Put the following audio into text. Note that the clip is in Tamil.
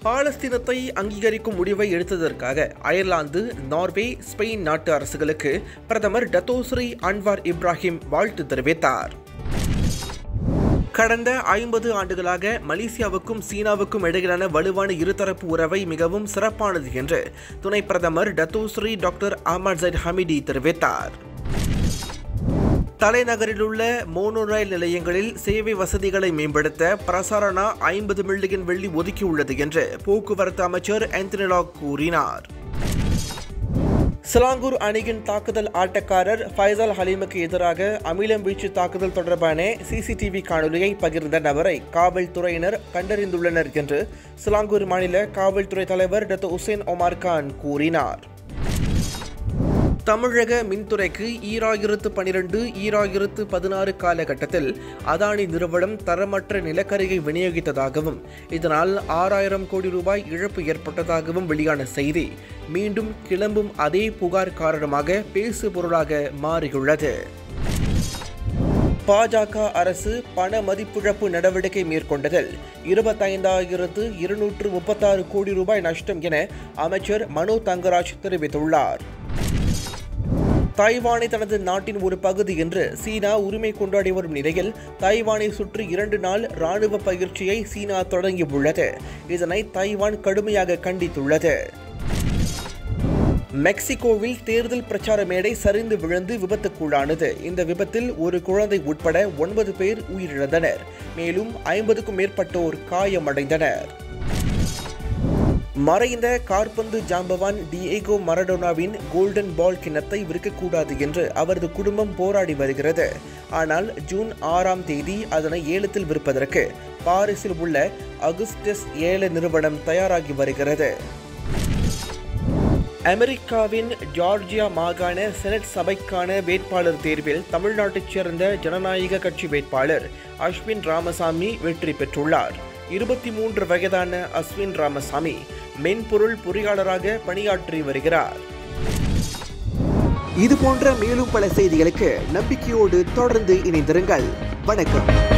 பாலஸ்தீனத்தை அங்கீகரிக்கும் முடிவை எடுத்ததற்காக அயர்லாந்து நார்வே ஸ்பெயின் நாட்டு அரசுகளுக்கு பிரதமர் டத்தோஸ்ரீ அன்வார் இப்ராஹிம் வாழ்த்து தெரிவித்தார் கடந்த ஐம்பது ஆண்டுகளாக மலேசியாவுக்கும் சீனாவுக்கும் இடையிலான வலுவான இருதரப்பு உறவை மிகவும் சிறப்பானது என்று துணை பிரதமர் Datuk Seri doctor Ahmad Zahid Hamidi தெரிவித்தார் தலைநகரில் உள்ள மோனோ ரயில் நிலையங்களில் சேவை வசதிகளை மேம்படுத்த பிரசாரணா ஐம்பது மில்லியன் வெள்ளி ஒதுக்கியுள்ளது என்று போக்குவரத்து அமைச்சர் ஆந்தனிலாக் கூறினார் சிலாங்கூர் அணியின் தாக்குதல் ஆட்டக்காரர் ஃபைசல் ஹலீமுக்கு எதிராக அமிலம் வீச்சு தாக்குதல் தொடர்பான சிசிடிவி காணொலியை பகிர்ந்த நபரை காவல்துறையினர் கண்டறிந்துள்ளனர் என்று சிலாங்கூர் மாநில காவல்துறை தலைவர் டாக்டர் உசேன் ஒமார் கான் கூறினார் தமிழக மின்துறைக்கு ஈராயிரத்து பனிரெண்டு ஈராயிரத்து பதினாறு காலகட்டத்தில் அதானி நிறுவனம் தரமற்ற நிலக்கரியை விநியோகித்ததாகவும் இதனால் ஆறாயிரம் கோடி ரூபாய் இழப்பு ஏற்பட்டதாகவும் வெளியான செய்தி மீண்டும் கிளம்பும் அதே புகார் காரணமாக பேசு பொருளாக மாறியுள்ளது பாஜக அரசு பண மதிப்பிழப்பு நடவடிக்கை மேற்கொண்டதில் இருபத்தைந்தாயிரத்து இருநூற்று முப்பத்தாறு கோடி ரூபாய் நஷ்டம் என அமைச்சர் மனோ தங்கராஜ் தெரிவித்துள்ளார் தைவானை தனது நாட்டின் ஒரு பகுதி என்று சீனா உரிமை கொண்டாடி வரும் நிலையில் தைவானை சுற்றி இரண்டு நாள் ராணுவ பயிற்சியை சீனா தொடங்கியுள்ளது இதனை தைவான் கடுமையாக கண்டித்துள்ளது மெக்சிகோவில் தேர்தல் பிரச்சார மேடை சரிந்து விழுந்து விபத்துக்குள்ளானது இந்த விபத்தில் ஒரு குழந்தை உட்பட ஒன்பது பேர் உயிரிழந்தனர் மேலும் ஐம்பதுக்கும் மேற்பட்டோர் காயமடைந்தனர் மறைந்த கார்பந்து ஜாம்பவான் டிஏகோ மரடோனாவின் கோல்டன் பால் கிண்ணத்தை விற்கக்கூடாது என்று அவரது குடும்பம் போராடி வருகிறது ஆனால் ஜூன் ஆறாம் தேதி அதனை ஏலத்தில் விற்பதற்கு பாரிஸில் உள்ள அகுஸ்டஸ் ஏல நிறுவனம் தயாராகி வருகிறது அமெரிக்காவின் ஜார்ஜியா மாகாண செனட் சபைக்கான வேட்பாளர் தேர்வில் தமிழ்நாட்டைச் சேர்ந்த ஜனநாயக கட்சி வேட்பாளர் அஸ்வின் ராமசாமி வெற்றி பெற்றுள்ளார் இருபத்தி மூன்று வயதான அஸ்வின் ராமசாமி மென்பொருள் பொறியாளராக பணியாற்றி வருகிறார் இது போன்ற மேலும் பல செய்திகளுக்கு நம்பிக்கையோடு தொடர்ந்து இணைந்திருங்கள் வணக்கம்